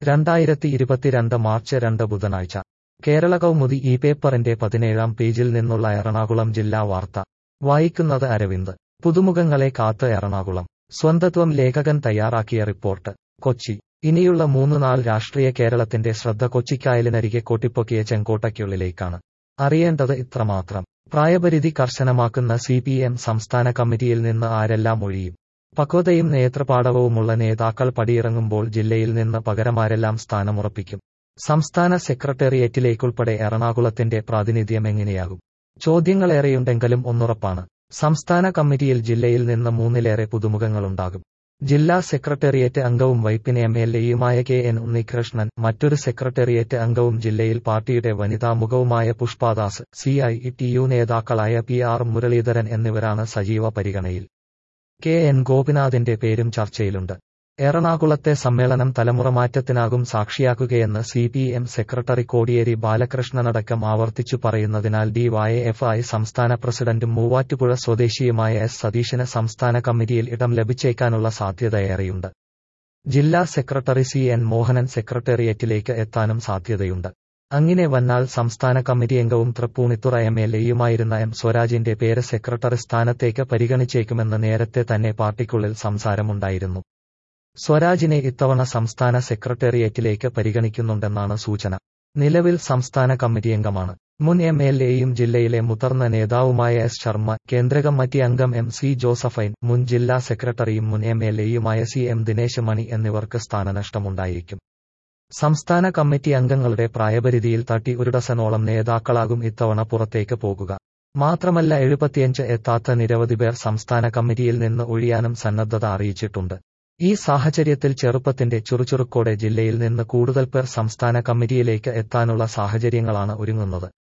രണ്ടായിരത്തി ഇരുപത്തിരണ്ട് മാർച്ച് രണ്ട് ബുധനാഴ്ച കേരള കൗമുദി ഈ പേപ്പറിന്റെ പതിനേഴാം പേജിൽ നിന്നുള്ള എറണാകുളം ജില്ലാ വാർത്ത വായിക്കുന്നത് അരവിന്ദ് പുതുമുഖങ്ങളെ കാത്ത് എറണാകുളം സ്വന്തത്വം ലേഖകൻ തയ്യാറാക്കിയ റിപ്പോർട്ട് കൊച്ചി ഇനിയുള്ള മൂന്ന് നാൾ രാഷ്ട്രീയ കേരളത്തിന്റെ ശ്രദ്ധ കൊച്ചിക്കായലിനരികെ കൊട്ടിപ്പൊക്കിയ ചെങ്കോട്ടയ്ക്കുള്ളിലേക്കാണ് അറിയേണ്ടത് ഇത്രമാത്രം പ്രായപരിധി കർശനമാക്കുന്ന സി പി എം സംസ്ഥാന കമ്മിറ്റിയിൽ നിന്ന് ആരെല്ലാം ഒഴിയും പക്വതയും നേതൃപാടവവുമുള്ള നേതാക്കൾ പടിയിറങ്ങുമ്പോൾ ജില്ലയിൽ നിന്ന് പകരമാരെല്ലാം സ്ഥാനമുറപ്പിക്കും സംസ്ഥാന സെക്രട്ടേറിയറ്റിലേക്കുൾപ്പെടെ എറണാകുളത്തിന്റെ പ്രാതിനിധ്യം എങ്ങനെയാകും ചോദ്യങ്ങളേറെയുണ്ടെങ്കിലും ഒന്നുറപ്പാണ് സംസ്ഥാന കമ്മിറ്റിയിൽ ജില്ലയിൽ നിന്ന് മൂന്നിലേറെ പുതുമുഖങ്ങളുണ്ടാകും ജില്ലാ സെക്രട്ടേറിയറ്റ് അംഗവും വൈപ്പിൻ എം എൽ എയുമായ കെ എൻ ഉണ്ണികൃഷ്ണൻ മറ്റൊരു സെക്രട്ടേറിയറ്റ് അംഗവും ജില്ലയിൽ പാർട്ടിയുടെ വനിതാ മുഖവുമായ Pushpadas C I T U നേതാക്കളായ പി ആർ മുരളീധരൻ എന്നിവരാണ് സജീവ പരിഗണയിൽ കെ എൻ ഗോപിനാഥിന്റെ പേരും ചർച്ചയിലുണ്ട് എറണാകുളത്തെ സമ്മേളനം തലമുറമാറ്റത്തിനാകും സാക്ഷിയാക്കുകയെന്ന് C P M secretary Kodiyeri ബാലകൃഷ്ണനടക്കം ആവർത്തിച്ചു പറയുന്നതിനാൽ ഡി വൈ എഫ് ഐ സംസ്ഥാന പ്രസിഡന്റും മൂവാറ്റുപുഴ സ്വദേശിയുമായ എസ് സതീശന് സംസ്ഥാന കമ്മിറ്റിയിൽ ഇടം ലഭിച്ചേക്കാനുള്ള സാധ്യതയേറെയുണ്ട് ജില്ലാ സെക്രട്ടറി സി എൻ മോഹനൻ സെക്രട്ടേറിയറ്റിലേക്ക് എത്താനും സാധ്യതയുണ്ട് അങ്ങനെ വന്നാൽ സംസ്ഥാന കമ്മിറ്റി അംഗവും തൃപ്പൂണിത്തുറ എം എൽ എയുമായിരുന്ന എം സ്വരാജിന്റെ പേര് സെക്രട്ടറി സ്ഥാനത്തേക്ക് പരിഗണിച്ചേക്കുമെന്ന് നേരത്തെ തന്നെ പാർട്ടിക്കുള്ളിൽ സംസാരമുണ്ടായിരുന്നു സ്വരാജിനെ ഇത്തവണ സംസ്ഥാന സെക്രട്ടേറിയറ്റിലേക്ക് പരിഗണിക്കുന്നുണ്ടെന്നാണ് സൂചന നിലവിൽ സംസ്ഥാന കമ്മിറ്റി അംഗമാണ് മുൻ എം എൽ എയും ജില്ലയിലെ മുതിർന്ന നേതാവുമായ എസ് ശർമ്മ കേന്ദ്ര കമ്മിറ്റി അംഗം എം സി ജോസഫൈൻ മുൻ ജില്ലാ സെക്രട്ടറിയും മുൻ എം എൽ എയുമായ സി എം ദിനേശ് മണി എന്നിവർക്ക് സ്ഥാനനഷ്ടമുണ്ടായിരിക്കും സംസ്ഥാന കമ്മിറ്റി അംഗങ്ങളുടെ പ്രായപരിധിയിൽ തട്ടി ഒരു ഡസനോളം നേതാക്കളാകും ഇത്തവണ പുറത്തേക്ക് പോകുക മാത്രമല്ല എഴുപത്തിയഞ്ച് എത്താത്ത നിരവധി പേർ സംസ്ഥാന കമ്മിറ്റിയിൽ നിന്ന് ഒഴിയാനും സന്നദ്ധത അറിയിച്ചിട്ടുണ്ട് ഈ സാഹചര്യത്തിൽ ചെറുപ്പത്തിന്റെ ചുറുചുറുക്കോടെ ജില്ലയിൽ നിന്ന് കൂടുതൽ പേർ സംസ്ഥാന കമ്മിറ്റിയിലേക്ക് എത്താനുള്ള സാഹചര്യങ്ങളാണ് ഒരുങ്ങുന്നത്